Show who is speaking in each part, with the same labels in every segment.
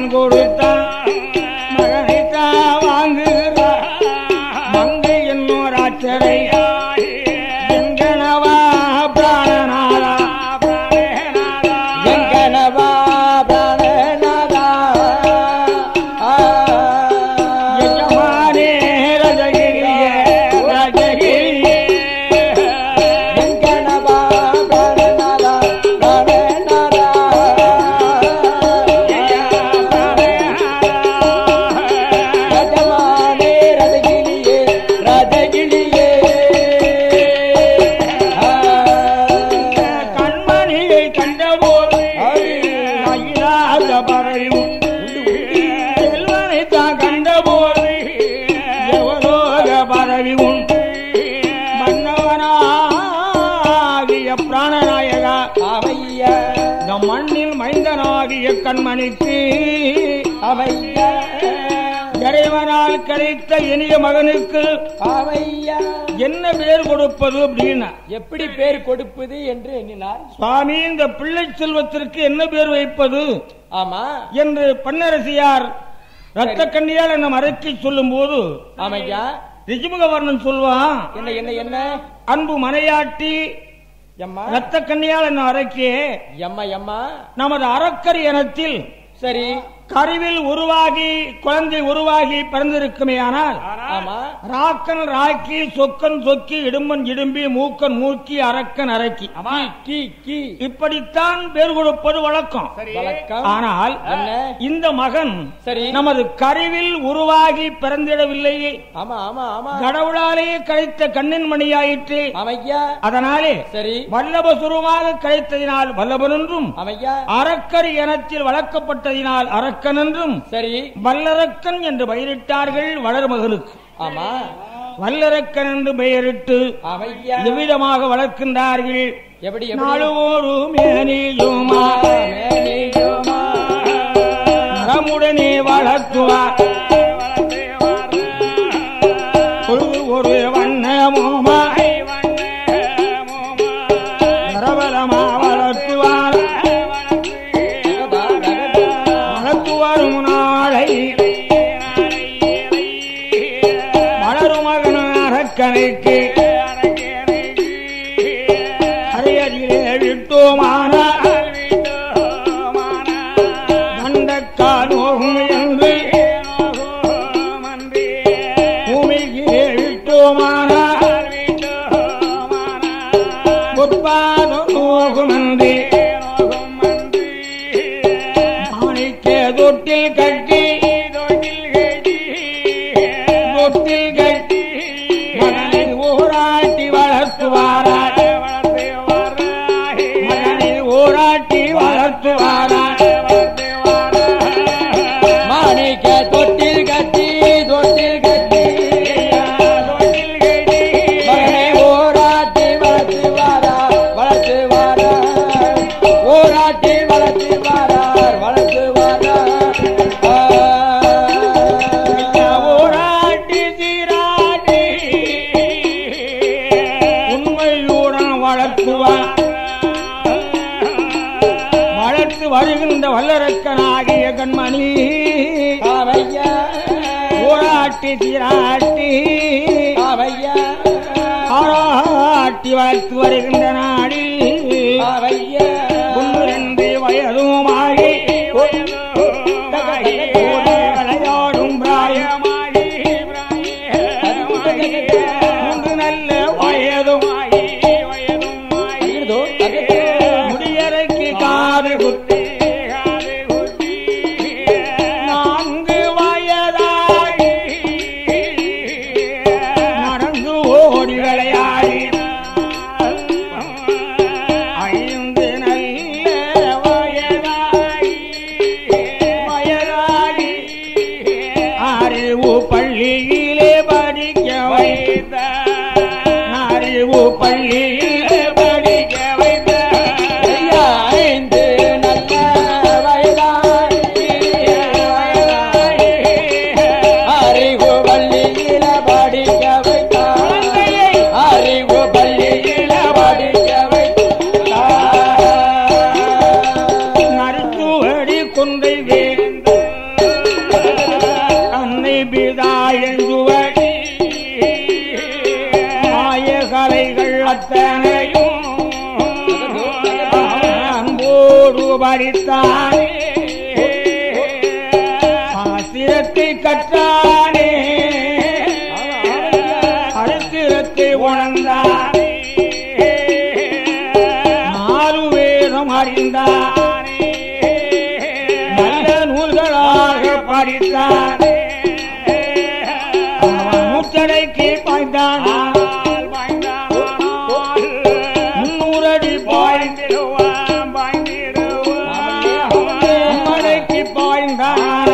Speaker 1: மகன் கொடுத்தான் மகனைத்தான் வாங்குகிறார் மங்கை என்னோர் ஆச்சரை எங்கனவா பிராணநாதா
Speaker 2: வெங்கனவா பிராணநாதா
Speaker 1: எஜமானே ரஜகிரியே ரஜகிரியே
Speaker 2: வெங்கனவா பிராணநாதா பிராணநாதா ரஜமானே ரதகிலியே ரதகிலியே
Speaker 1: கண்மணியை கண்டபோது அகிலாத பறையும் செல்வனை தான் கண்டபோது எவரோக பரவி உண்டு மன்னவனாகிய பிராணநாயகா
Speaker 2: அவையா
Speaker 1: நம் மண்ணில் மைந்தனாகிய கண்மணிக்கு
Speaker 2: அவையா
Speaker 1: இறைவனால் கிடைத்த இனிய மகனுக்கு
Speaker 2: அவையா
Speaker 1: என்ன பேர் கொடுப்பது அப்படின்னா
Speaker 2: எப்படி பேர் கொடுப்பது என்று எண்ணினார்
Speaker 1: சுவாமி இந்த பிள்ளை செல்வத்திற்கு என்ன பேர் வைப்பது
Speaker 2: ஆமா
Speaker 1: என்று பன்னரசியார் ரத்த கண்ணியால் என்ன மறைக்கி சொல்லும் போது
Speaker 2: ஆமையா
Speaker 1: ரிஜிமுகவர்ணன் சொல்வான்
Speaker 2: என்ன என்ன என்ன
Speaker 1: அன்பு மனையாட்டி
Speaker 2: எம்மா
Speaker 1: ரத்த கண்ணியால் என்ன அரைக்கே
Speaker 2: எம்மா எம்மா
Speaker 1: நமது அறக்கரி இனத்தில்
Speaker 2: சரி
Speaker 1: கருவில் உருவாகி குழந்தை உருவாகி பிறந்திருக்குமே ஆனால்
Speaker 2: ஆமா
Speaker 1: ராக்கன் ராக்கி சொக்கன் சொக்கி இடும்பன் இடும்பி மூக்கன் மூக்கி அரக்கன் அரக்கி
Speaker 2: கி கி கி
Speaker 1: இப்படித்தான் பேர் கொடுப்பது வழக்கம்
Speaker 2: வழக்கம்
Speaker 1: ஆனால்
Speaker 2: என்ன
Speaker 1: இந்த மகன்
Speaker 2: சரி
Speaker 1: நமது கருவில் உருவாகி பிறந்திடவில்லையே
Speaker 2: ஆமா ஆமா ஆமா
Speaker 1: கடவுளாலேயே கிடைத்த கண்ணின் மணியாயிற்று
Speaker 2: அமையா
Speaker 1: அதனாலே
Speaker 2: சரி
Speaker 1: வல்லபசுரமாக கிடைத்ததினால் வல்லபன் என்றும்
Speaker 2: அமையா
Speaker 1: அரக்கர் இனத்தில் வளர்க்கப்பட்டதினால் அரக்கன் என்றும்
Speaker 2: சரி
Speaker 1: வல்லரக்கன் என்று பெயரிட்டார்கள் வளர்மகனுக்கு
Speaker 2: ஆமா
Speaker 1: வல்லரக்கன் என்று பெயரிட்டு
Speaker 2: அமையா
Speaker 1: எவ்விதமாக வளர்க்கின்றார்கள்
Speaker 2: எப்படி எப்படி
Speaker 1: நாளுவோரு மேனியுமா
Speaker 2: மேனியுமா.
Speaker 1: நலமுடனே வளர்த்துவார் பொழுது ஒரு வண்ணமுமா பிரபலமா வளர்த்துவார்
Speaker 2: தகதா, தகதா.
Speaker 1: வளர்த்து வரும் நாளை வளரும் மகன் அரக்கனைக்கு அரையதிலே விட்டோமானால் தண்டக்கால் நோகும் என்று பூமிக்கு விட்டோமானால் பொற்பாதம் நோகும் என்று மாணிக்க தொட்டில் கட்டி தொட்டில் கட்டி மகனை ஊராட்டி வளர்த்துவாராய் மகனை ஊராட்டி வளர்த்துவாராய்
Speaker 2: மாணிக்க தொட்டில் கட்டி தொட்டில் கட்டி மகனை ஓராட்டி வளர்த்து வாரா வளர்த்து வாரா ஓராட்டி வளர்த்து வாரார் வளர்த்து வாரா
Speaker 1: ஊராட்டி சீராட்டி உண்மையுடன் வளர்த்துவார் வளர்த்து வருகின்ற வல்லரக்கனாகிய கண்மணி
Speaker 2: அவையா
Speaker 1: ஊராட்டி சீராட்டி
Speaker 2: அவையா
Speaker 1: ஆராட்டி வளர்த்து வருகின்ற நாடில்
Speaker 2: அவையா
Speaker 1: ஒன்று ரெண்டு வயதுமாகி ஓடி விளையாடும் பிராயமாகி மூன்று நல்ல வயதுமாகி
Speaker 2: இதோ, அதோ.
Speaker 1: முடியறைக்கு காது குத்தி நான்கு வயதாகி நடந்து ஓடி விளையாடி ஐந்து நல்ல வயதாகி வயதாகி அறிவு பள்ளியிலே படிக்க வைத்த அறிவு பள்ளியிலே படிக்க வைத்த
Speaker 2: ஐயா, ஐந்து நல்ல வயதாகி, அறிவு பள்ளியில படிக்க வைத்தார் அறிவு பள்ளியில படிக்க வைத்தார்
Speaker 1: நறுக்குவடி கொன்றை வேந்த பெற்றானே சரித்திரத்தை உணர்ந்தானே நாலு வேதம் அறிந்தானே நல்ல நூல்களாக படித்தானே அவன் முத்தடைக்கு பாய்ந்தான் முன்னூறடி பாய்ந்திடுவான் அம்மடைக்கு பாய்ந்தான்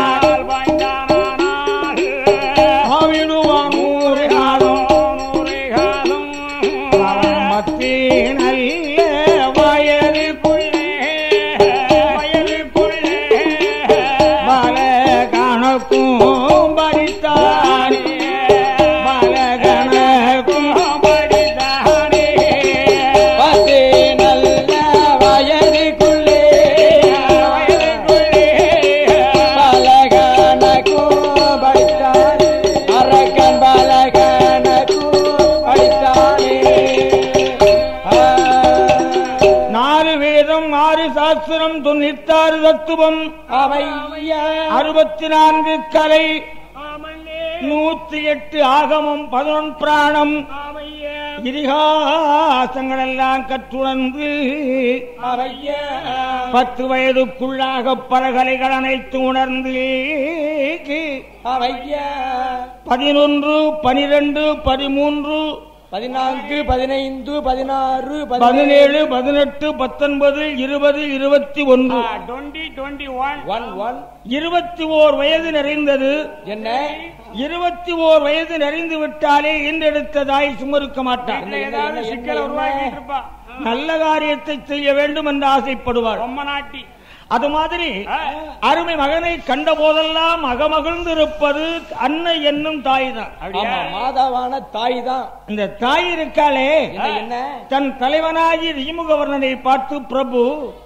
Speaker 1: ஆவிடுவான் நூறு காலம் அவன் மத்தி நல்ல வயலுக்குள்ளே பல கணக்கும் படித்தானே பல கணக்கும் படித்தானே
Speaker 2: பத்து நல்ல வயதுக்குள்ளே பலகனக்கும் படித்தானே அரக்கன் பலகனக்கும் படித்தானே ஆ.
Speaker 1: நாலு வேதம் ஆறு சாஸ்திரம் தொண்ணூத்தாறு தத்துவம்
Speaker 2: அவையா
Speaker 1: அறுபத்தி நான்கு கலை நூத்தி எட்டு ஆகமம் பதினொன் பிராணம் இதிகாசங்கள் எல்லாம் கற்றுணர்ந்து
Speaker 2: அவையா
Speaker 1: பத்து வயதுக்குள்ளாக பல கலைகள் அனைத்து உணர்ந்து
Speaker 2: அவையா
Speaker 1: பதினொன்று பனிரெண்டு பதிமூன்று
Speaker 2: பதினான்கு பதினைந்து பதினாறு
Speaker 1: பதினேழு பதினெட்டு பத்தொன்பது இருபது இருபத்தி ஒன்று
Speaker 2: ஒன் ஒன்
Speaker 1: இருபத்தி ஓர் வயது நிறைந்தது
Speaker 2: என்ன
Speaker 1: இருபத்தி ஓர் வயது நிறைந்து விட்டாலே இன்றெடுத்த தாய் சுமருக்க மாட்டார்
Speaker 2: என்ன, என்ன, என்ன, என்ன?
Speaker 1: நல்ல காரியத்தை செய்ய வேண்டும் என்று ஆசைப்படுவார் அது மாதிரி அருமை மகனை கண்ட போதெல்லாம் அகமகிழ்ந்திருப்பது அன்னை என்னும் தாய் தான்
Speaker 2: ஆமா மாதாவான தாய் தான்
Speaker 1: இந்த தாய் இருக்காளே
Speaker 2: என்ன என்ன
Speaker 1: தன் தலைவனாகி ரீமுகவர்ணனை பார்த்து பிரபு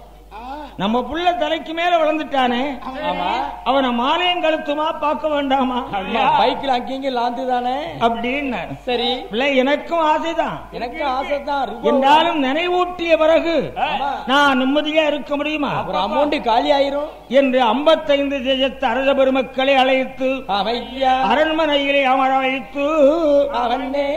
Speaker 1: நம்ம புள்ள தலைக்கு மேல வளர்ந்துட்டானே
Speaker 2: ஆமா
Speaker 1: அவனை மாலையும் கழுத்துமா பார்க்க வேண்டாமா
Speaker 2: ஆமா, பைக்ல அங்கேயும் லாந்து தானே
Speaker 1: அப்படின்னு
Speaker 2: சரி
Speaker 1: பிள்ளை எனக்கும் ஆசைதான்
Speaker 2: எனக்கு ஆசைதான்
Speaker 1: என்றாலும் நினைவூட்டிய பிறகு
Speaker 2: ஆமா.
Speaker 1: நான் நிம்மதியா இருக்க முடியுமா
Speaker 2: ஒரு அமௌண்ட் காலி ஆயிரும்
Speaker 1: என்று ஐம்பத்தைந்து தேசத்து அரச பெருமக்களை அழைத்து
Speaker 2: அவையா
Speaker 1: அரண்மனையிலே அமர வைத்து
Speaker 2: அவனே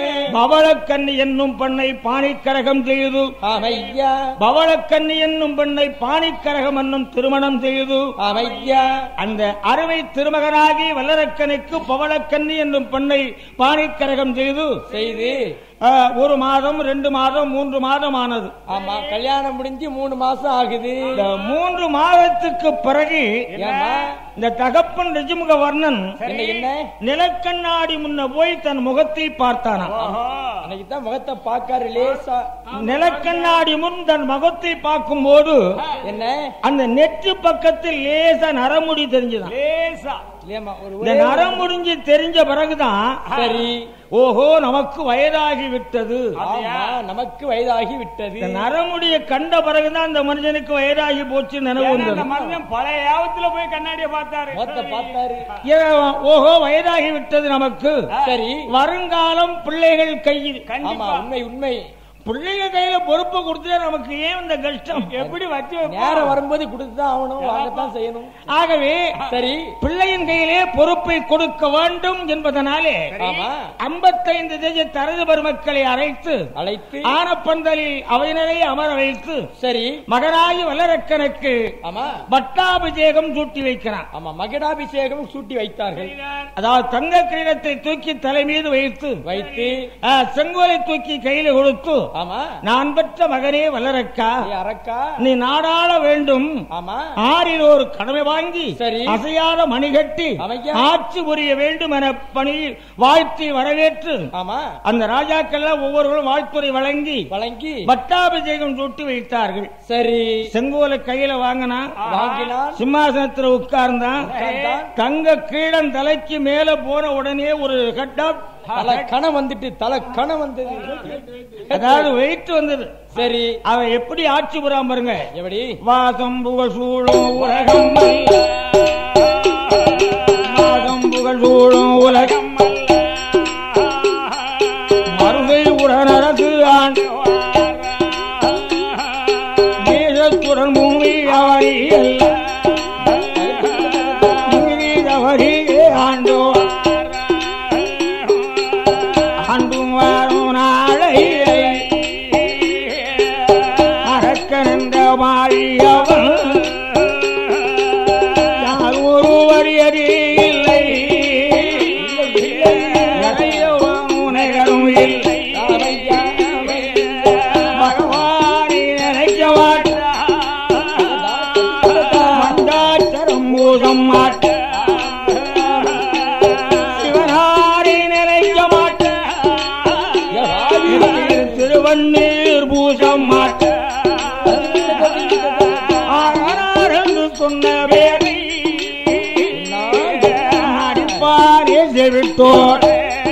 Speaker 1: பவளக்கண்ணி என்னும் பெண்ணை பாணிக்கரகம் செய்து
Speaker 2: அவையா
Speaker 1: பவளக்கண்ணி என்னும் பெண்ணை பாணிக்கரகம் என்னும் திருமணம் செய்து
Speaker 2: அவையா
Speaker 1: அந்த அறுவை திருமகனாகி வல்லரக்கனுக்கு பவளக்கண்ணி என்னும் பெண்ணை பாணிக்கரகம் செய்து
Speaker 2: செய்து
Speaker 1: அஹ், ஒரு மாதம் ரெண்டு மாதம் மூன்று மாதம் ஆனது
Speaker 2: ஆமா கல்யாணம் முடிஞ்சு மூணு மாசம் ஆகுது
Speaker 1: இந்த மூன்று மாதத்துக்கு பிறகு
Speaker 2: ஏம்மா
Speaker 1: இந்த தகப்பன் ரிஜுமுக வர்ணன்
Speaker 2: என்ன என்ன
Speaker 1: நிலக்கண்ணாடி முன்ன போய் தன் முகத்தை பார்த்தானா
Speaker 2: அன்னைக்கு தான் முகத்தை பாக்காரு லேசா
Speaker 1: நிலக்கண்ணாடி முன் தன் முகத்தை பார்க்கும் போது
Speaker 2: என்ன
Speaker 1: அந்த நெற்று பக்கத்தில் லேசா நரமுடி தெரிஞ்சுதான்
Speaker 2: இல்லையாம்மா ஒரு
Speaker 1: இந்த நரமுடிஞ்சு தெரிஞ்ச பிறகுதான்
Speaker 2: சரி
Speaker 1: ஓஹோ நமக்கு வயதாகி விட்டது
Speaker 2: ஆமா நமக்கு வயதாகி விட்டது
Speaker 1: இந்த நரமுடிய கண்ட பிறகுதான் அந்த மனுஷனுக்கு வயதாகி போச்சு நினைவு வந்தது
Speaker 3: பழைய யாவத்துல போய் கண்ணாடிய பார்த்தாரு
Speaker 2: முகத்தை பார்த்தாரு
Speaker 1: ஏ, ஓஹோ வயதாகி விட்டது நமக்கு
Speaker 2: சரி
Speaker 1: வருங்காலம் பிள்ளைகள் கையில்
Speaker 2: ஆமா உண்மை உண்மை
Speaker 1: பிள்ளைங்க கையில பொறுப்பை கொடுத்தா நமக்கு ஏன் இந்த கஷ்டம் எப்படி வச்சு வைப்போம்?
Speaker 2: நேரம் வரும்போது கொடுத்துதான் ஆகணும் வாங்கத்தான் செய்யணும்
Speaker 1: ஆகவே
Speaker 2: சரி
Speaker 1: பிள்ளையின் கையிலே பொறுப்பை கொடுக்க வேண்டும் என்பதனாலே
Speaker 2: ஆமா
Speaker 1: ஐம்பத்தைந்து தேஜ தரது பெருமக்களை அழைத்து
Speaker 2: அழைத்து
Speaker 1: ஆனப்பந்தலில் அவையினரை அமர வைத்து
Speaker 2: சரி
Speaker 1: மகனாகி வல்லரக்கனுக்கு
Speaker 2: ஆமா
Speaker 1: பட்டாபிஷேகம் சூட்டி வைக்கிறான்
Speaker 2: ஆமா மகடாபிஷேகம் சூட்டி வைத்தார்கள்
Speaker 1: அதாவது தங்க கிரீடத்தை தூக்கி தலை மீது வைத்து
Speaker 2: வைத்து
Speaker 1: ஆ, செங்கோலை தூக்கி கையில கொடுத்து
Speaker 2: ஆமா
Speaker 1: நான் பெற்ற மகனே வல்லரக்கா
Speaker 2: நீ அரக்கா
Speaker 1: நீ நாடாள வேண்டும்
Speaker 2: ஆமா
Speaker 1: ஆறில் ஒரு கடமை வாங்கி
Speaker 2: சரி.
Speaker 1: அசையாத மணி கட்டி
Speaker 2: அமையா.
Speaker 1: ஆட்சி புரிய வேண்டும் என பணி வாழ்த்தி வரவேற்று
Speaker 2: ஆமா
Speaker 1: அந்த ராஜாக்கள் ஒவ்வொருவரும் வாழ்த்துறை வழங்கி
Speaker 2: வழங்கி
Speaker 1: பட்டாபிஷேகம் சூட்டி வைத்தார்கள்
Speaker 2: சரி
Speaker 1: செங்கோலை கையில வாங்கினா
Speaker 2: வாங்கினான்
Speaker 1: சிம்மாசனத்துல உட்கார்ந்தான்
Speaker 2: உட்கார்ந்தான்.
Speaker 1: தங்க கீழன் தலைக்கு மேல போன உடனே ஒரு கட்டம்
Speaker 2: தலை கணம் வந்துட்டு தலை கணம் வந்தது
Speaker 1: அதாவது வெயிட் வந்தது
Speaker 2: சரி
Speaker 1: அவன் எப்படி ஆட்சி புறாம பாருங்க
Speaker 2: எப்படி
Speaker 1: வாசம் புகழ் சூழும் உலகம் அல்ல. வாசம் புகழ் சூழும் உலகம் அல்ல. மருதை உடனரசு ஆண்டு தேசத்துடன் பூமி அவரி அல்ல நீதி தவறி ஆண்டு கதியடி இல்லை முனைகளும் இல்லை பகவானை நினைக்க மாட்டாச்சரம் பூதம் மாட்ட சிவனாரை நினைக்க மாட்ட திருவண்ணீர் பூசம் மாட்ட ஆனார் என்று சொன்ன வேலை அடிப்பாரே செவிட்டோர்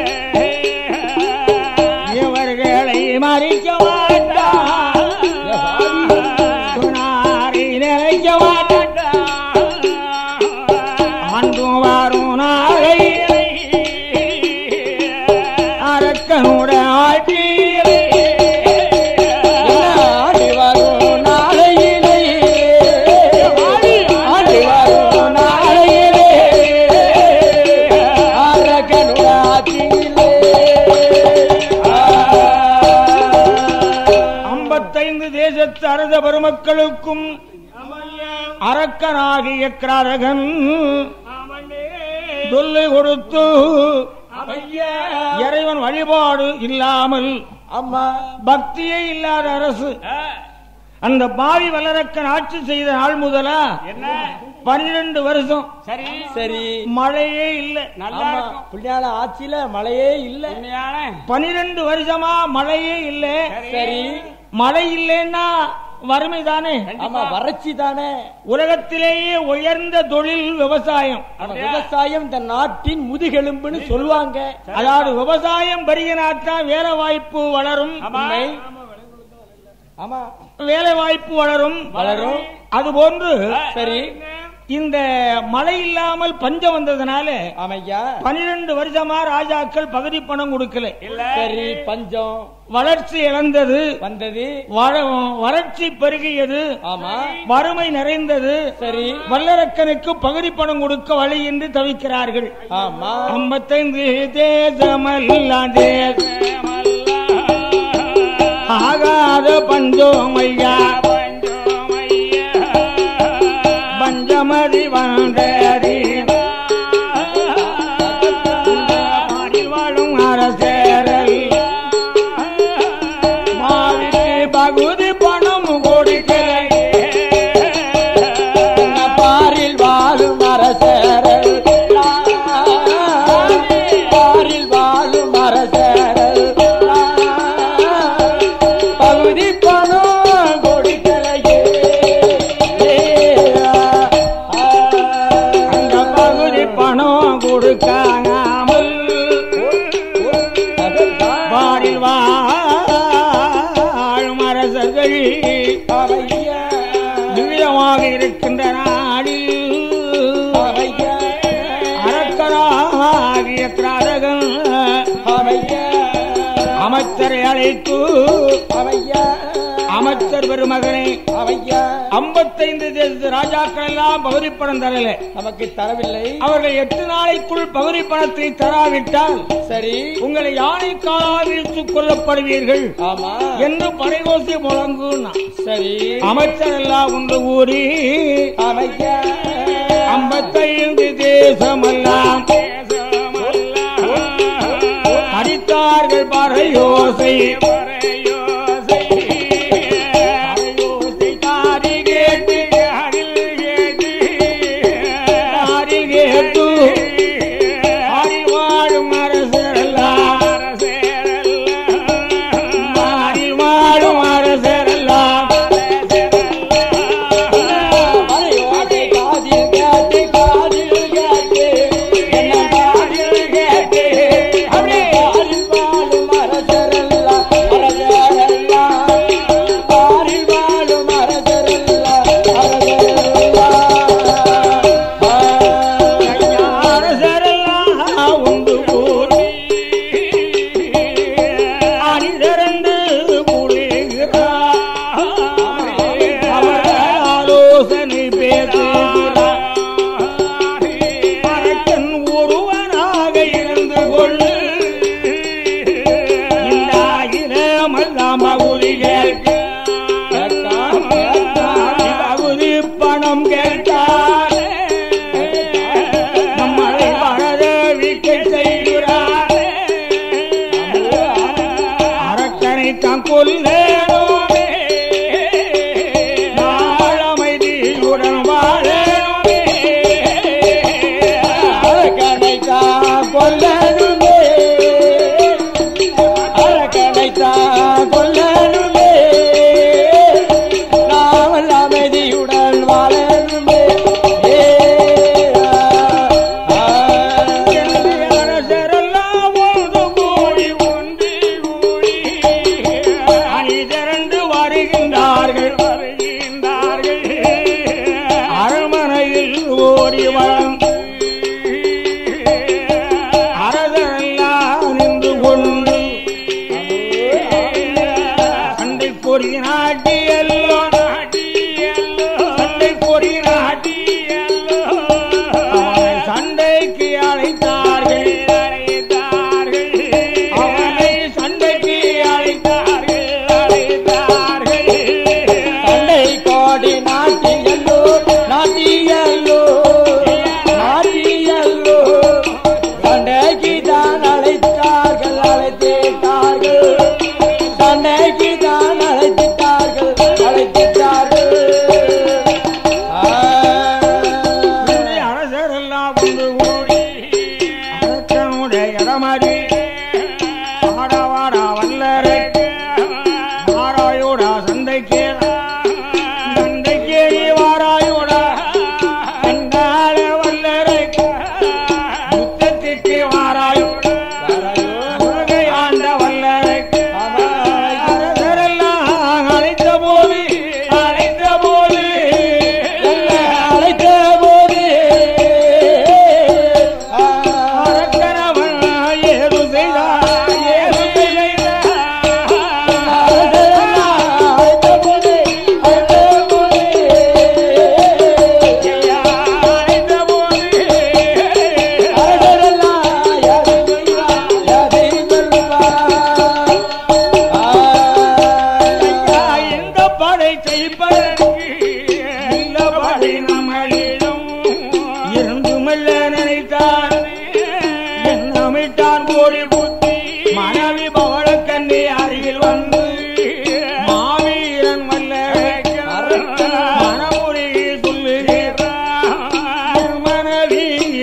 Speaker 1: இவர்களை மறிக்க மாட்டார் சொன்னாரை நினைக்க மாட்டார் அன்றும் வரும் நாளை அரக்கனோட ஆட்சியிலே
Speaker 2: ஆடி வரும் நாளையிலே ஆடி வரும் நாளையிலே அரக்கனுடைய ஆட்சியிலே
Speaker 1: ஐம்பத்தைந்து தேசத்து அரச பெருமக்களுக்கும் அரக்கனாகிய கிராரகன் தொல்லை கொடுத்து இறைவன் வழிபாடு இல்லாமல்
Speaker 2: அம்மா
Speaker 1: பக்தியே இல்லாத அரசு அந்த பாவி வல்லரக்கன் ஆட்சி செய்த நாள் முதலா
Speaker 3: என்ன
Speaker 1: பன்னிரண்டு வருஷம்
Speaker 3: சரி
Speaker 2: சரி
Speaker 1: மழையே இல்லை
Speaker 3: நல்லா
Speaker 2: ஆமா
Speaker 3: இருக்கும்
Speaker 2: புள்ளியால ஆட்சியில மழையே இல்ல
Speaker 3: உண்மையான
Speaker 1: பனிரெண்டு வருஷமா மழையே இல்லை
Speaker 2: சரி
Speaker 1: மழை இல்லைன்னா வறுமை தானே
Speaker 2: ஆமா வறட்சி தானே
Speaker 1: உலகத்திலேயே உயர்ந்த தொழில் விவசாயம்
Speaker 2: ஆமா, விவசாயம் இந்த நாட்டின் முதுகெலும்புன்னு சொல்லுவாங்க
Speaker 1: அதாவது விவசாயம் பெருகினாத்தான் வேலை வாய்ப்பு வளரும்
Speaker 2: உண்மை. ஆமா
Speaker 1: வேலை வாய்ப்பு வளரும்
Speaker 2: வளரும்
Speaker 1: அதுபோன்று
Speaker 2: சரி
Speaker 1: இந்த மழை இல்லாமல் பஞ்சம் வந்ததுனால
Speaker 2: ஆமையா
Speaker 1: பனிரெண்டு வருஷமா ராஜாக்கள் பகுதி பணம் கொடுக்கல
Speaker 2: சரி பஞ்சம்
Speaker 1: வளர்ச்சி இழந்தது
Speaker 2: வந்தது
Speaker 1: வர- வறட்சி பெருகியது
Speaker 2: ஆமா
Speaker 1: வறுமை நிறைந்தது
Speaker 2: சரி
Speaker 1: வல்லரக்கனுக்கு பகுதி பணம் கொடுக்க வழி என்று தவிக்கிறார்கள்
Speaker 2: ஆமா
Speaker 1: ஐம்பத்தைந்து தேசமல்லாம் தேசமல்ல ஆகாத பஞ்சோமையா பஞ்சமதி வந்தடி மாறி வாழும் அரசேரல் மாவிலே பகுதி பணம் கொடுக்கலை
Speaker 2: பாரில் வாழும் அரசரல் பாரில் வாழும் அரசரல் பகுதி பணம் கொடுக்கலையே
Speaker 1: அந்த பகுதி பணம் கொடுக்காமல் பாரில் வாழும் அரசர்கள் துரிதமாக இருக்கின்ற நாளில் அரக்கராகிய திராடகன் அமைச்சரை அழைத்து அமைச்சர் பெருமகனை ஐம்பத்தைந்து தேசத்து ராஜாக்கள் எல்லாம் பகுதி பணம் தரல
Speaker 2: நமக்கு தரவில்லை
Speaker 1: அவர்கள் எட்டு நாளைக்குள் பகுதி பணத்தை தராவிட்டால்
Speaker 2: சரி
Speaker 1: உங்களை யானை காலால் இழுத்துக் கொள்ளப்படுவீர்கள்
Speaker 2: ஆமா
Speaker 1: என்று படைகோசி முழங்குனா
Speaker 2: சரி
Speaker 1: அமைச்சர் எல்லாம் ஒன்று கூறி
Speaker 2: அமையா
Speaker 1: ஐம்பத்தைந்து தேசமெல்லாம் அடித்தார்கள் பறையோசை பறையோசை காரி கேட்டு காரி கேட்டு ஆடி வாழும் அரசரெல்லாம் ஆடி வாழும் அரசரெல்லாம்
Speaker 2: மலையோடை காதில் கேட்டு காதில் கேட்டு என்ன காதில் கேட்டு அப்படியே காதில் வாழும் அரசரெல்லாம்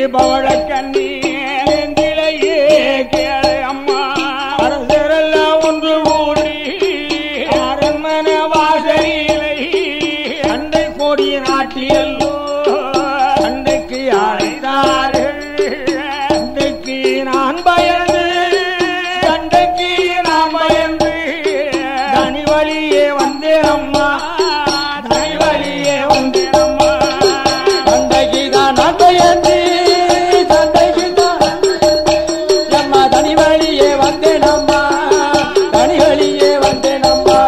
Speaker 1: பவளக்கண்ணி நெஞ்சிலேயே கேளு அம்மா அரசரெல்லாம் ஒன்று கூடி அரண்மன வாசலிலே அண்டை கோடி நாட்டியல்லோ அண்டைக்கு அழைத்தார்கள் அண்டைக்கு நான் பயந்து அண்டைக்கு நான் பயந்து தனி வழியே வந்தேன் அம்மா தனி வழியே வந்தேன் அம்மா
Speaker 2: தந்தைக்கு தான் நந்தையந்தி தந்தைக்கு தான் அம்மா தனி வழியே வந்தேன் அம்மா தனி வழியே வந்தேன் அம்மா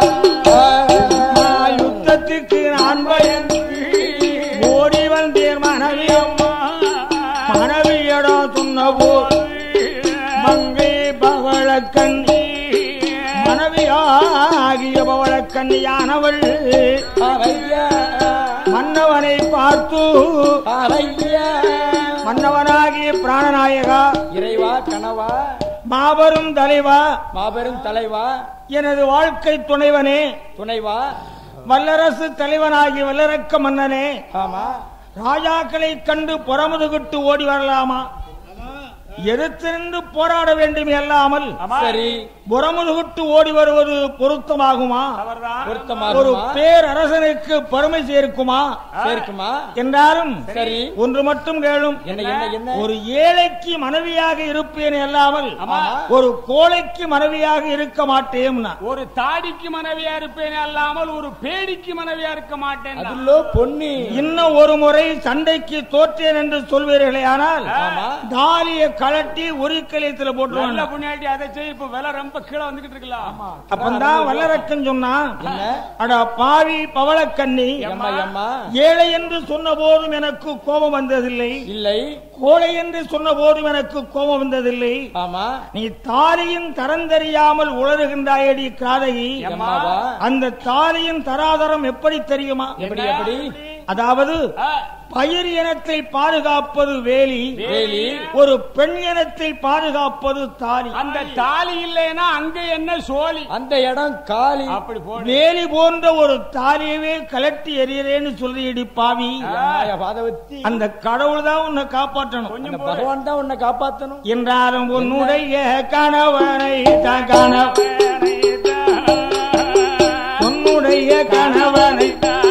Speaker 1: நான் யுத்தத்துக்கு நான் பயந்து ஓடி வந்தேன் மனைவி அம்மா மனைவியிடம் சொன்ன போது மங்கை பவளக்கண்ணி மனைவியாகிய பவளக்கண்ணியானவள்
Speaker 2: அவையா
Speaker 1: மன்னவனை பார்த்து
Speaker 2: அவையா
Speaker 1: மன்னவனாகிய பிராணநாயகா
Speaker 2: இறைவா கனவா
Speaker 1: மாபெரும் தலைவா
Speaker 2: மாபெரும் தலைவா
Speaker 1: எனது வாழ்க்கை துணைவனே
Speaker 2: துணைவா
Speaker 1: வல்லரசு தலைவனாகிய வல்லரக்க மன்னனே
Speaker 2: ஆமா
Speaker 1: ராஜாக்களை கண்டு புறமுதுகிட்டு ஓடி வரலாமா எதிர்த்திருந்து போராட வேண்டுமே அல்லாமல்
Speaker 2: சரி
Speaker 1: புறமுதுகிட்டு ஓடி வருவது பொருத்தமாகுமா ஒரு
Speaker 2: பொருத்தமாகுமா
Speaker 1: பேரரசனுக்கு பெருமை சேர்க்குமா
Speaker 2: சேர்க்குமா
Speaker 1: என்றாலும்
Speaker 2: சரி
Speaker 1: ஒன்று மட்டும் கேளும்
Speaker 2: என்ன என்ன என்ன
Speaker 1: ஒரு ஏழைக்கு மனைவியாக இருப்பேன் அல்லாமல்
Speaker 3: ஆமா.
Speaker 1: ஒரு கோழைக்கு மனைவியாக இருக்க மாட்டேன்
Speaker 3: ஒரு தாடிக்கு மனைவியா இருப்பேன் அல்லாமல் ஒரு பேடிக்கு மனைவியா இருக்க மாட்டேன்
Speaker 2: அதுலோ பொன்னி
Speaker 1: இன்னும் ஒரு முறை சண்டைக்கு தோற்றேன் என்று சொல்வீர்களே ஆனால்
Speaker 2: ஆமா
Speaker 1: தாலிய கலட்டி ஒரு கலியத்துல
Speaker 3: நல்ல
Speaker 1: போட்டுருவாங்க
Speaker 3: புண்ணியாட்டி அதை செய்ய இப்ப விலை ரொம்ப கீழே வந்துகிட்டு இருக்கலாம்
Speaker 1: அப்பந்தான் வல்லரக்கன் சொன்னா
Speaker 2: என்ன
Speaker 1: அட பாவி பவளக்கண்ணி
Speaker 2: எம்மா எம்மா
Speaker 1: ஏழை என்று சொன்ன போதும் எனக்கு கோபம் வந்ததில்லை
Speaker 2: இல்லை
Speaker 1: கோழை என்று சொன்ன போதும் எனக்கு கோபம் வந்ததில்லை
Speaker 2: ஆமா
Speaker 1: நீ தாலியின் தரம் தெரியாமல் உளறுகின்றாயடி காதகி
Speaker 2: எம்மாவா
Speaker 1: அந்த தாலியின் தராதரம் எப்படி தெரியுமா
Speaker 2: எப்படி எப்படி
Speaker 1: அதாவது பயிர் இனத்தை பாதுகாப்பது வேலி
Speaker 2: வேலி
Speaker 1: ஒரு பெண் இனத்தை பாதுகாப்பது தாலி
Speaker 3: அந்த தாலி இல்லைன்னா அங்க என்ன சோழி
Speaker 2: அந்த இடம் காலி
Speaker 3: அப்படி போடு
Speaker 1: வேலி போன்ற ஒரு தாலியவே கலட்டி எறியறேன்னு சொல்லியடி பாவி
Speaker 2: எம்மாய பாதவத்தி
Speaker 1: அந்த கடவுள் தான் உன்னை காப்பாற்றணும்
Speaker 2: அந்த பகவான் தான் உன்னை காப்பாத்தணும்
Speaker 1: என்றாலும் உன்னுடைய கணவனை தான் கணவனை உன்னுடைய கணவனை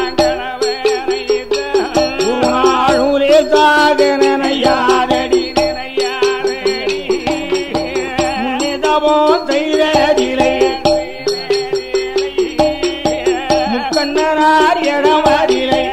Speaker 1: ஒரு நாளூரே சாகனையாதடி நிதமோ செய்ததிலே முக்கண்ணனார் இடமதிலே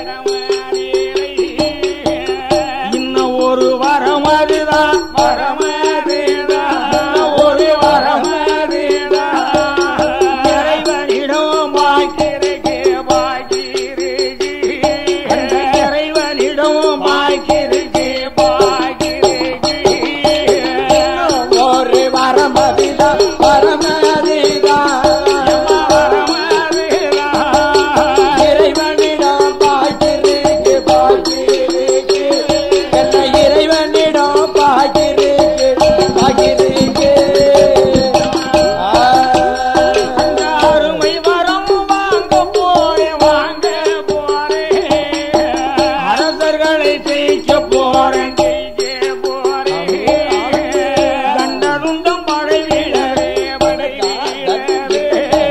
Speaker 1: இன்னும் ஒரு வரம் அதுதான் வரமதுதான் ஒரு வரம் அதுதான் இறைவனிடம் வாய்க்கிறே வாய்க்கிறே இறைவனிடம் வாய்க்கிறே
Speaker 2: ஒரு வரமதிதான் வரமதிதான் இறைவனிடம் பாய்ச்சிருக்கு பாய்ச்சிருக்கு என்ன இறைவனிடம் பாய்ச்சிருக்கு பாய்ச்சிருக்கு
Speaker 1: அருமை வரம் வாங்க போறேன் வாங்க போறேன் அரசர்களை ஜெயிக்க போறேன் ஜெயிக்க போறேன் கண்டதுண்டம் மழை வீழரே மழை வீழரே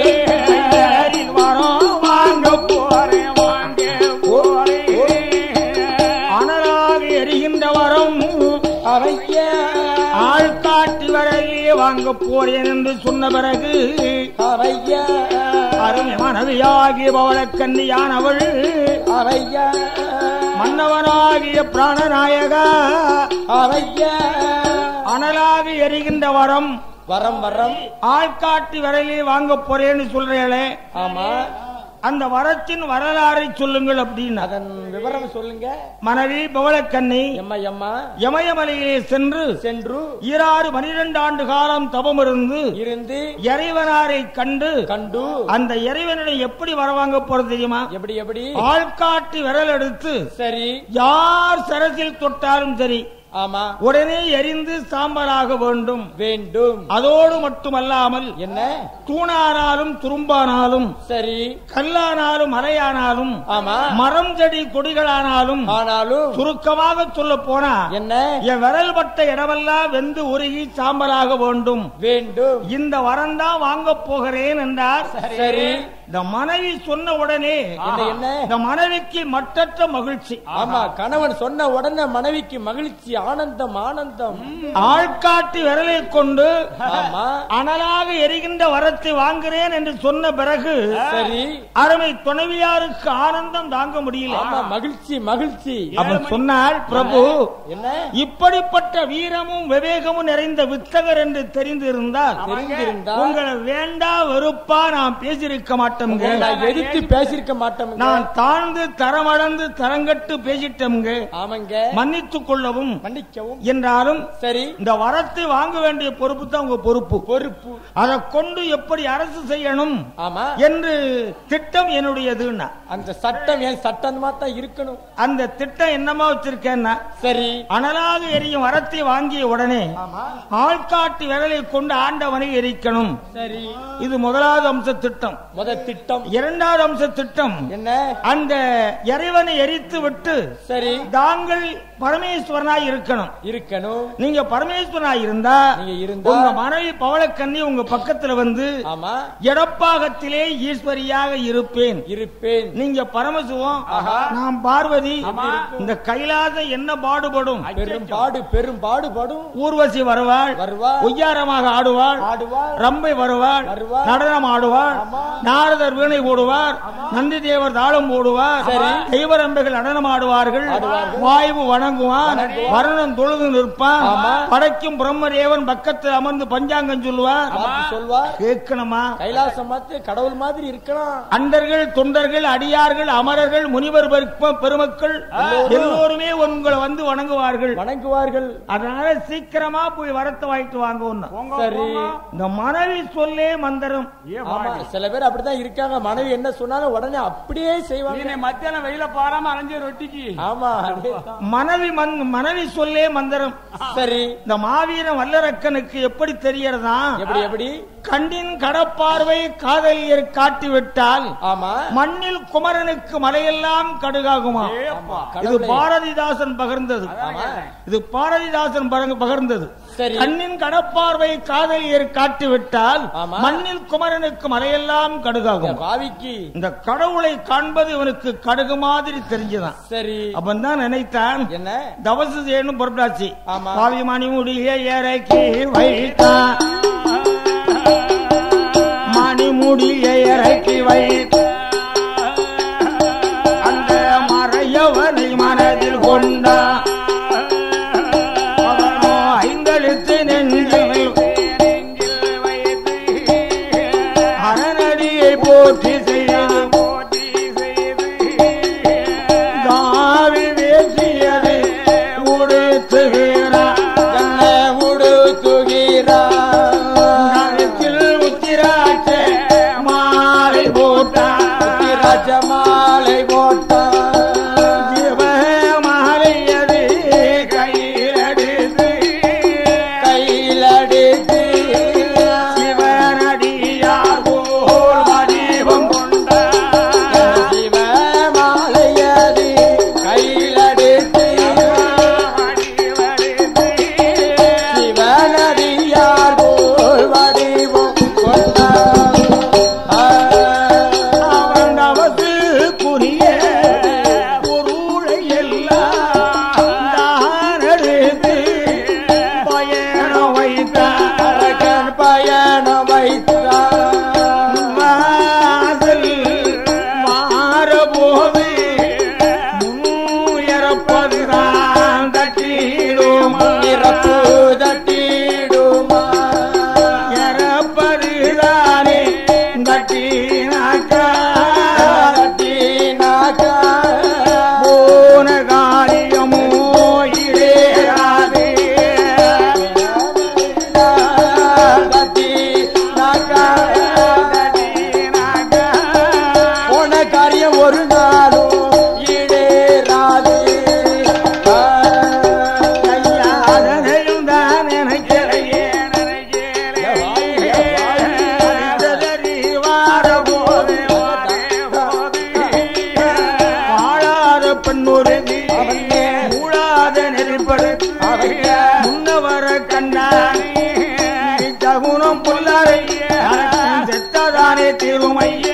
Speaker 1: வரம் வாங்க போறேன் வாங்க போறேன் அனலாக எரிகின்ற வரம்
Speaker 2: அவையா
Speaker 1: ஆள்காட்டி வரையிலே வாங்க போறேன் என்று சொன்ன பிறகு
Speaker 2: அவையா
Speaker 1: அருமை மனைவியாகிய பவளக்கன்னியானவள்
Speaker 2: அவையா
Speaker 1: மன்னவனாகிய பிராணநாயகா
Speaker 2: அவையா
Speaker 1: அனலாக எரிகின்ற வரம்
Speaker 2: வரம் வரம்
Speaker 1: ஆள்காட்டி வரையிலே வாங்க போறேன்னு சொல்றீங்களே
Speaker 2: ஆமா
Speaker 1: அந்த வரத்தின் வரலாறை சொல்லுங்கள் அப்படின்னு
Speaker 2: அதன் விவரம் சொல்லுங்க
Speaker 1: மனைவி பவளக்கண்ணி
Speaker 2: எம்மா எம்மா
Speaker 1: யமயமலையிலே சென்று
Speaker 2: சென்று
Speaker 1: ஈராறு பனிரெண்டு ஆண்டு காலம் தவம் இருந்து
Speaker 2: இருந்து
Speaker 1: இறைவனாரை கண்டு
Speaker 2: கண்டு
Speaker 1: அந்த இறைவனிடம் எப்படி வரவாங்க போறது தெரியுமா
Speaker 2: எப்படி எப்படி
Speaker 1: ஆள்காட்டி விரல் எடுத்து
Speaker 2: சரி
Speaker 1: யார் சரசில் தொட்டாலும் சரி
Speaker 2: ஆமா
Speaker 1: உடனே எரிந்து சாம்பலாக வேண்டும்
Speaker 2: வேண்டும்
Speaker 1: அதோடு மட்டுமல்லாமல்
Speaker 2: என்ன
Speaker 1: தூணானாலும் துரும்பானாலும்
Speaker 2: சரி
Speaker 1: கல்லானாலும் மலையானாலும்
Speaker 2: ஆமா
Speaker 1: மரம் செடி கொடிகளானாலும்
Speaker 2: ஆனாலும்
Speaker 1: சுருக்கமாக சொல்ல போனா
Speaker 2: என்ன
Speaker 1: என் விரல் பட்ட இடமெல்லாம் வெந்து உருகி சாம்பலாக வேண்டும்
Speaker 2: வேண்டும்
Speaker 1: இந்த வரம் தான் வாங்க போகிறேன் என்றார்
Speaker 2: சரி
Speaker 1: இந்த மனைவி சொன்ன உடனே
Speaker 2: என்ன என்ன
Speaker 1: இந்த மனைவிக்கு மட்டற்ற மகிழ்ச்சி
Speaker 2: ஆமா கணவன் சொன்ன உடனே மனைவிக்கு மகிழ்ச்சி ஆனந்தம் ஆனந்தம்
Speaker 1: ஆள்காட்டி விரலை கொண்டு
Speaker 2: ஆமா
Speaker 1: அனலாக எரிகின்ற வரத்தை வாங்குறேன் என்று சொன்ன பிறகு
Speaker 2: சரி
Speaker 1: அருமை துணைவியாருக்கு ஆனந்தம் தாங்க முடியல
Speaker 2: ஆமா மகிழ்ச்சி மகிழ்ச்சி
Speaker 1: அவன் சொன்னாள் பிரபு
Speaker 2: என்ன
Speaker 1: இப்படிப்பட்ட வீரமும் விவேகமும் நிறைந்த வித்தகர் என்று தெரிந்திருந்தால்
Speaker 2: தெரிந்திருந்தா
Speaker 1: உங்களை வேண்டா வெறுப்பா நான் பேசியிருக்க மாட்டேங்க
Speaker 2: நான் எதிர்த்து பேசியிருக்க மாட்டோம்
Speaker 1: நான் தாழ்ந்து தரமளந்து தரங்கட்டு பேசிட்டோங்க
Speaker 2: ஆமாங்க
Speaker 1: மன்னித்துக் கொள்ளவும்
Speaker 2: மன்னிக்கவும்
Speaker 1: என்றாலும்
Speaker 2: சரி
Speaker 1: இந்த வரத்தை வாங்க வேண்டிய பொறுப்பு தான் உங்க பொறுப்பு
Speaker 2: பொறுப்பு
Speaker 1: அதை கொண்டு எப்படி அரசு செய்யணும்
Speaker 2: ஆமா
Speaker 1: என்று திட்டம் என்னுடையதுன்னா
Speaker 2: அந்த சட்டம் என் சட்டமா தான் இருக்கணும்
Speaker 1: அந்த திட்டம் என்னமா வச்சிருக்கேன்னா
Speaker 2: சரி
Speaker 1: அனலாக எரியும் வரத்தை வாங்கிய உடனே
Speaker 2: ஆமா
Speaker 1: ஆள்காட்டி விரலை கொண்டு ஆண்டவனை எரிக்கணும்
Speaker 2: சரி
Speaker 1: இது முதலாவது அம்ச திட்டம்
Speaker 2: முத திட்டம்
Speaker 1: இரண்டாவது அம்ச திட்டம்
Speaker 2: என்ன
Speaker 1: அந்த இறைவனை எரித்து விட்டு
Speaker 2: சரி
Speaker 1: தாங்கள் பரமேஸ்வரனாய் இருக்கணும்
Speaker 2: இருக்கணும்
Speaker 1: நீங்க பரமேஸ்வரனாய் இருந்தா
Speaker 2: நீங்க இருந்தா
Speaker 1: உங்க மனைவி பவளக்கண்ணி உங்க பக்கத்துல வந்து
Speaker 2: ஆமா
Speaker 1: இடப்பாகத்திலே ஈஸ்வரியாக இருப்பேன்
Speaker 2: இருப்பேன்
Speaker 1: நீங்க பரமசிவம்
Speaker 2: ஆஹா.
Speaker 1: நான் பார்வதி
Speaker 3: ஆமா.
Speaker 1: இந்த கைலாசம் என்ன பாடுபடும்
Speaker 2: பெரும் பாடு பெரும் பாடுபடும்
Speaker 1: ஊர்வசி வருவாள்
Speaker 2: வருவாள்
Speaker 1: ஒய்யாரமாக ஆடுவாள்
Speaker 2: ஆடுவாள்
Speaker 1: ரம்பை வருவாள்
Speaker 2: வருவாள்.
Speaker 1: நடனம் ஆடுவாள்
Speaker 2: ஆமா.
Speaker 1: நாரதர் வீணை போடுவார் நந்தி தேவர் தாளம் போடுவார்
Speaker 2: சரி.
Speaker 1: தெய்வரம்பைகள் நடனம் ஆடுவார்கள்
Speaker 2: ஆடுவார்கள்.
Speaker 1: வாய்வு வணங்குவான்
Speaker 2: வணங்குவான்.
Speaker 1: வருணன் தொழுது நிற்பான்
Speaker 2: ஆமா.
Speaker 1: படைக்கும் பிரம்மதேவன் பக்கத்தில் அமர்ந்து பஞ்சாங்கம் சொல்லுவார்
Speaker 2: பார்த்து சொல்வார்
Speaker 1: கேட்கணுமா
Speaker 2: கைலாசம் பார்த்து கடவுள் மாதிரி இருக்கலாம்
Speaker 1: அண்டர்கள் தொண்டர்கள் அடியார்கள் அமரர்கள் முனிவர் பெருப்ப- பெருமக்கள் எல்லோருமே உங்களை வந்து வணங்குவார்கள்
Speaker 2: வணங்குவார்கள்
Speaker 1: அதனால சீக்கிரமா போய் வரத்தை வாங்கிட்டு வாங்க ஒண்ணு
Speaker 3: போங்க,
Speaker 2: சரி.
Speaker 3: போங்க.
Speaker 1: இந்த மனைவி சொல்லே மந்திரம்
Speaker 3: ஏ
Speaker 2: ஆமா
Speaker 3: வாடி.
Speaker 2: சில பேர் அப்படித்தான் இருக்காங்க மனைவி என்ன சொன்னாலும் உடனே அப்படியே செய்வாங்க
Speaker 3: நீ மத்தியானம் வெயில பாராம அரைஞ்ச ரொட்டிக்கு
Speaker 2: ஆமா அதேதான்.
Speaker 1: மனைவி மந்- மனைவி சொல்லே மந்திரம்
Speaker 2: சரி
Speaker 1: இந்த மாவீரன் வல்லரக்கனுக்கு எப்படி தெரியறதா
Speaker 2: எப்படி எப்படி
Speaker 1: கண்ணின் கடப்பார்வை காதலியர் காட்டிவிட்டால்
Speaker 2: ஆமா
Speaker 1: மண்ணில் குமரனுக்கு மலையெல்லாம் கடுகாகுமா
Speaker 3: ஏப்பா
Speaker 1: இது
Speaker 2: கடவுளே.
Speaker 1: பாரதிதாசன் பகர்ந்தது
Speaker 3: அதான் கேட்டேன்.
Speaker 1: இது பாரதிதாசன் பகர்- பகர்ந்தது
Speaker 2: சரி
Speaker 1: கண்ணின் கடப்பார்வை காதலியர் காட்டிவிட்டால்
Speaker 2: ஆமா.
Speaker 1: மண்ணில் குமரனுக்கு மலையெல்லாம்
Speaker 2: இந்த
Speaker 1: கடுகாகும்
Speaker 2: பாவிக்கு
Speaker 1: இந்த கடவுளை காண்பது இவனுக்கு கடுகு மாதிரி தெரிஞ்சுதான்
Speaker 2: சரி
Speaker 1: அப்பன் தான் நினைத்தான்
Speaker 2: என்ன
Speaker 1: தவசு செய்யணும் பொருட்டாச்சு
Speaker 2: ஆமா.
Speaker 1: பாவி மணி முடிய இறக்கி வைத்தான் மணி முடிய இறக்கி வைத்தான் அந்த மறையவனை மனதில் கொண்டான் அவனோ ஐந்தெழுத்து நெஞ்சில் அரணடியை போற்றி செய்து தாவி வேசியதை உடுத்துகிறான்
Speaker 2: என்ன உடுத்துகிறார்
Speaker 1: நகத்தில் உத்திராட்ச மாலை போட்டான்
Speaker 2: ராஜமாலை போட்டார்
Speaker 1: சிவ மாலைய படுத்து முன்னவர கண்டானே தகுணம் புல்லாரை செத்ததானே திருமைய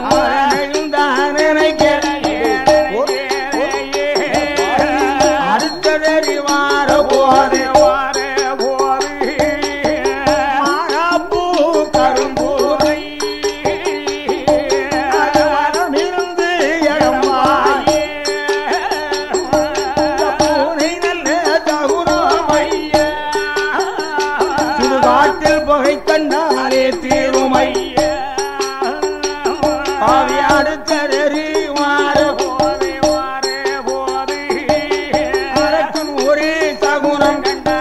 Speaker 1: அடுத்ததறிவார போதே மாறாப்பூ கரும்பூரை மனமிருந்து எழமாயே பூனை நல்ல தகுணமைய சுடுகாட்டில் புகை கண்டாரே தீருமைய பாவி அடுத்ததறிவார அரக்கன் ஒரே சகுனம்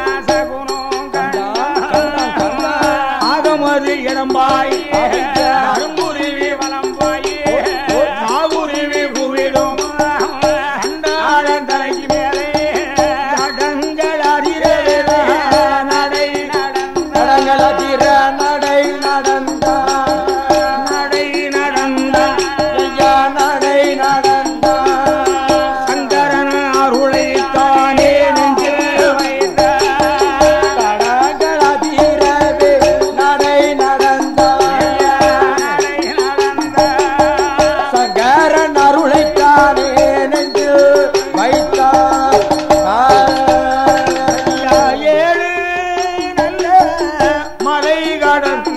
Speaker 1: ஆகமது இடம்பாய் அரும்புரிவி நாகுருவி குவிடும் கண்டாளன் தலைக்கு மேலே தடங்கள் அறிரே நடை
Speaker 2: தடங்கள திற நடை நடந்தார்
Speaker 1: நடை நடந்த
Speaker 2: ஐயா நடை நடந்தார்
Speaker 1: சங்கரன் அருளை தானே நெஞ்சில் வைத்த
Speaker 2: தடங்கள திறவே நடை நடந்தார் சங்கரன் அருளைத்தானே நெஞ்சு வைத்தார்
Speaker 1: ஏழு நல்ல மலை கடல்